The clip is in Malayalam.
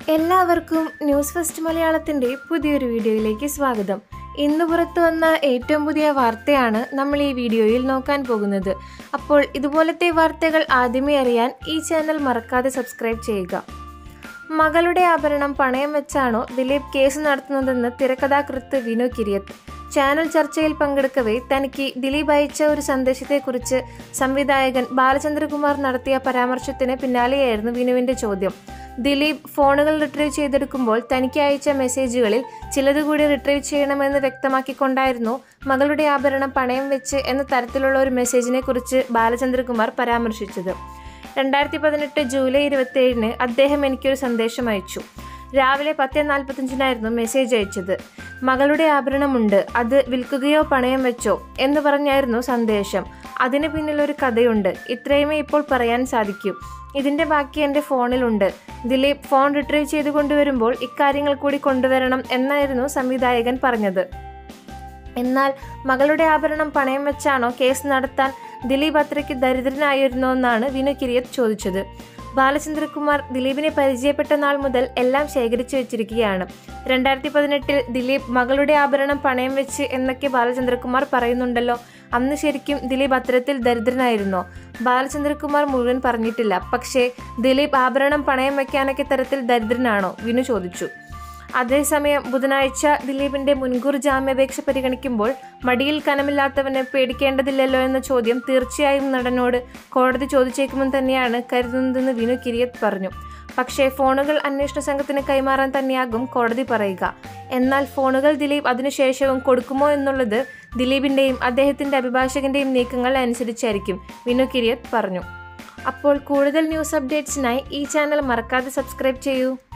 എല്ലാവർക്കും ന്യൂസ് ഫസ്റ്റ് മലയാളത്തിന്റെ പുതിയൊരു വീഡിയോയിലേക്ക് സ്വാഗതം ഇന്ന് പുറത്തു വന്ന ഏറ്റവും പുതിയ വാർത്തയാണ് നമ്മൾ ഈ വീഡിയോയിൽ നോക്കാൻ പോകുന്നത് അപ്പോൾ ഇതുപോലത്തെ വാർത്തകൾ ആദ്യമേ അറിയാൻ ഈ ചാനൽ മറക്കാതെ സബ്സ്ക്രൈബ് ചെയ്യുക മകളുടെ ആഭരണം പണയം വെച്ചാണോ ദിലീപ് കേസ് നടത്തുന്നതെന്ന് തിരക്കഥാകൃത്ത് വിനു കിരിയത്ത് ചാനൽ ചർച്ചയിൽ പങ്കെടുക്കവേ തനിക്ക് ദിലീപ് അയച്ച ഒരു സന്ദേശത്തെക്കുറിച്ച് സംവിധായകൻ ബാലചന്ദ്രകുമാർ നടത്തിയ പരാമർശത്തിന് പിന്നാലെയായിരുന്നു വിനുവിന്റെ ചോദ്യം ദിലീപ് ഫോണുകൾ റിട്രീവ് ചെയ്തെടുക്കുമ്പോൾ തനിക്ക് അയച്ച മെസ്സേജുകളിൽ ചിലത് കൂടി റിട്രീവ് ചെയ്യണമെന്ന് വ്യക്തമാക്കിക്കൊണ്ടായിരുന്നു മകളുടെ ആഭരണം പണയം വെച്ച് എന്ന തരത്തിലുള്ള ഒരു മെസ്സേജിനെ കുറിച്ച് ബാലചന്ദ്രകുമാർ പരാമർശിച്ചത് രണ്ടായിരത്തി പതിനെട്ട് ജൂലൈ ഇരുപത്തിയേഴിന് അദ്ദേഹം എനിക്കൊരു സന്ദേശം അയച്ചു രാവിലെ പത്ത് നാൽപ്പത്തഞ്ചിനായിരുന്നു മെസ്സേജ് അയച്ചത് മകളുടെ ആഭരണമുണ്ട് അത് വിൽക്കുകയോ പണയം വെച്ചോ എന്ന് പറഞ്ഞായിരുന്നു സന്ദേശം അതിന് പിന്നിൽ ഒരു കഥയുണ്ട് ഇത്രയുമേ ഇപ്പോൾ പറയാൻ സാധിക്കൂ ഇതിന്റെ ബാക്കി എൻ്റെ ഫോണിലുണ്ട് ദിലീപ് ഫോൺ റിട്രീവ് ചെയ്ത് കൊണ്ടുവരുമ്പോൾ ഇക്കാര്യങ്ങൾ കൂടി കൊണ്ടുവരണം എന്നായിരുന്നു സംവിധായകൻ പറഞ്ഞത് എന്നാൽ മകളുടെ ആഭരണം പണയം വെച്ചാണോ കേസ് നടത്താൻ ദിലീപ് അത്രയ്ക്ക് ദരിദ്രനായിരുന്നോ എന്നാണ് വിനു കിരിയത്ത് ചോദിച്ചത് ബാലചന്ദ്രകുമാർ ദിലീപിനെ പരിചയപ്പെട്ട നാൾ മുതൽ എല്ലാം ശേഖരിച്ചു വെച്ചിരിക്കുകയാണ് രണ്ടായിരത്തി പതിനെട്ടിൽ ദിലീപ് മകളുടെ ആഭരണം പണയം വെച്ച് എന്നൊക്കെ ബാലചന്ദ്രകുമാർ പറയുന്നുണ്ടല്ലോ അന്ന് ശരിക്കും ദിലീപ് അത്തരത്തിൽ ദരിദ്രനായിരുന്നോ ബാലചന്ദ്രകുമാർ മുഴുവൻ പറഞ്ഞിട്ടില്ല പക്ഷേ ദിലീപ് ആഭരണം പണയം വെക്കാനൊക്കെ തരത്തിൽ ദരിദ്രനാണോ വിനു ചോദിച്ചു അതേസമയം ബുധനാഴ്ച ദിലീപിന്റെ മുൻകൂർ ജാമ്യാപേക്ഷ പരിഗണിക്കുമ്പോൾ മടിയിൽ കനമില്ലാത്തവന് പേടിക്കേണ്ടതില്ലല്ലോ എന്ന ചോദ്യം തീർച്ചയായും നടനോട് കോടതി ചോദിച്ചേക്കുമെന്ന് തന്നെയാണ് കരുതുന്നതെന്ന് വിനു കിരിയത്ത് പറഞ്ഞു പക്ഷേ ഫോണുകൾ അന്വേഷണ സംഘത്തിന് കൈമാറാൻ തന്നെയാകും കോടതി പറയുക എന്നാൽ ഫോണുകൾ ദിലീപ് അതിനുശേഷവും കൊടുക്കുമോ എന്നുള്ളത് ദിലീപിന്റെയും അദ്ദേഹത്തിന്റെ അഭിഭാഷകന്റെയും നീക്കങ്ങൾ അനുസരിച്ചായിരിക്കും വിനു കിരിയത്ത് പറഞ്ഞു അപ്പോൾ കൂടുതൽ ന്യൂസ് അപ്ഡേറ്റ്സിനായി ഈ ചാനൽ മറക്കാതെ സബ്സ്ക്രൈബ് ചെയ്യൂ